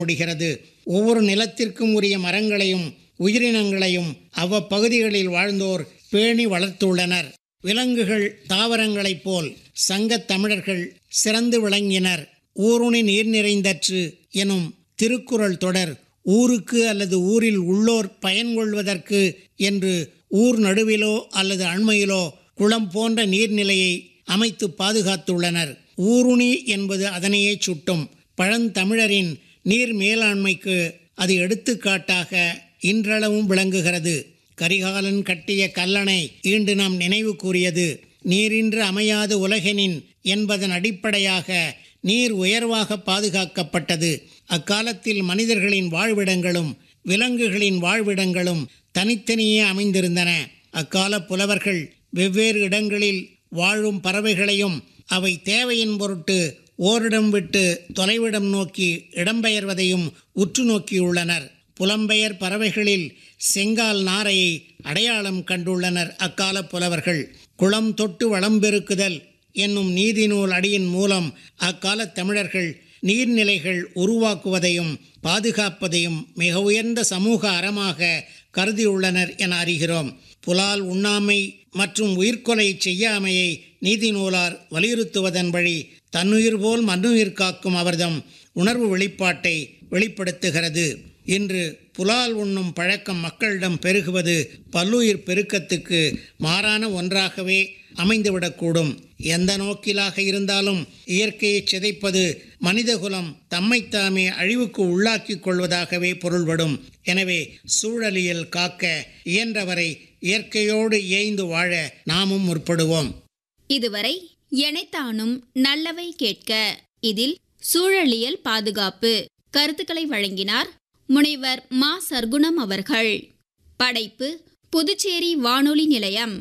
முடிகிறது ஒவ்வொரு நிலத்திற்கும் உரிய மரங்களையும் உயிரினங்களையும் அவ்வப்பகுதிகளில் வாழ்ந்தோர் பேணி வளர்த்துள்ளனர் விலங்குகள் தாவரங்களைப் போல் சங்கத் தமிழர்கள் சிறந்து விளங்கினர் ஊருணி நீர் நிறைந்தற்று எனும் திருக்குறள் தொடர் ஊருக்கு அல்லது ஊரில் உள்ளோர் பயன்கொள்வதற்கு என்று ஊர் நடுவிலோ அல்லது அண்மையிலோ குளம் போன்ற நீர்நிலையை அமைத்து பாதுகாத்துள்ளனர் ஊருணி என்பது அதனையே சுட்டும் பழந்தமிழரின் நீர் மேலாண்மைக்கு அது எடுத்துக்காட்டாக இன்றளவும் விளங்குகிறது கரிகாலன் கட்டிய கல்லணை ஈண்டு நாம் நினைவு கூறியது நீரின்று அமையாது உலகெனின் என்பதன் அடிப்படையாக நீர் உயர்வாக பாதுகாக்கப்பட்டது அக்காலத்தில் மனிதர்களின் வாழ்விடங்களும் விலங்குகளின் வாழ்விடங்களும் தனித்தனியே அமைந்திருந்தன அக்கால புலவர்கள் வெவ்வேறு இடங்களில் வாழும் பறவைகளையும் அவை தேவையின் பொருட்டு ஓரிடம் விட்டு தொலைவிடம் நோக்கி இடம்பெயர்வதையும் உற்று நோக்கியுள்ளனர் புலம்பெயர் பறவைகளில் செங்கால் நாரையை அடையாளம் கண்டுள்ளனர் அக்கால புலவர்கள் குளம் தொட்டு வளம்பெருக்குதல் என்னும் நீதிநூல் அடியின் மூலம் அக்கால தமிழர்கள் நீர்நிலைகள் உருவாக்குவதையும் பாதுகாப்பதையும் மிக உயர்ந்த சமூக அறமாக கருதியுள்ளனர் என அறிகிறோம் புலால் உண்ணாமை மற்றும் உயிர்கொலை செய்யாமையை நீதி நூலார் வலியுறுத்துவதன் வழி தன்னுயிர் போல் மண்ணுயிர் காக்கும் அவர்தம் உணர்வு வெளிப்பாட்டை வெளிப்படுத்துகிறது இன்று புலால் உண்ணும் பழக்கம் மக்களிடம் பெருகுவது பல்லுயிர் பெருக்கத்துக்கு மாறான ஒன்றாகவே அமைந்துவிடக்கூடும் எந்த நோக்கிலாக இருந்தாலும் இயற்கையை சிதைப்பது மனிதகுலம் தம்மைத்தாமே அழிவுக்கு உள்ளாக்கிக் கொள்வதாகவே பொருள்படும் எனவே சூழலியல் காக்க இயன்றவரை இயற்கையோடு இயைந்து வாழ நாமும் முற்படுவோம் இதுவரை எனைத்தானும் நல்லவை கேட்க இதில் சூழலியல் பாதுகாப்பு கருத்துக்களை வழங்கினார் முனைவர் மா சர்க்குணம் அவர்கள் படைப்பு புதுச்சேரி வானொலி நிலையம்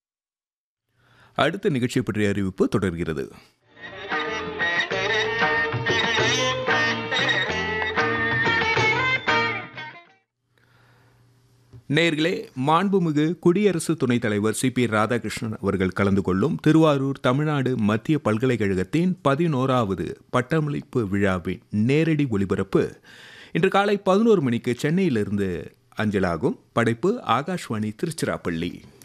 அடுத்த நிகழ்ச்சி பற்றிய அறிவிப்பு தொடர்கிறது நேர்களே மாண்புமிகு குடியரசு துணைத் தலைவர் சி பி ராதாகிருஷ்ணன் அவர்கள் கலந்து கொள்ளும் திருவாரூர் தமிழ்நாடு மத்திய பல்கலைக்கழகத்தின் பதினோராவது பட்டமளிப்பு விழாவின் நேரடி ஒளிபரப்பு இன்று காலை பதினோரு மணிக்கு சென்னையிலிருந்து அஞ்சலாகும் படைப்பு ஆகாஷ்வாணி திருச்சிராப்பள்ளி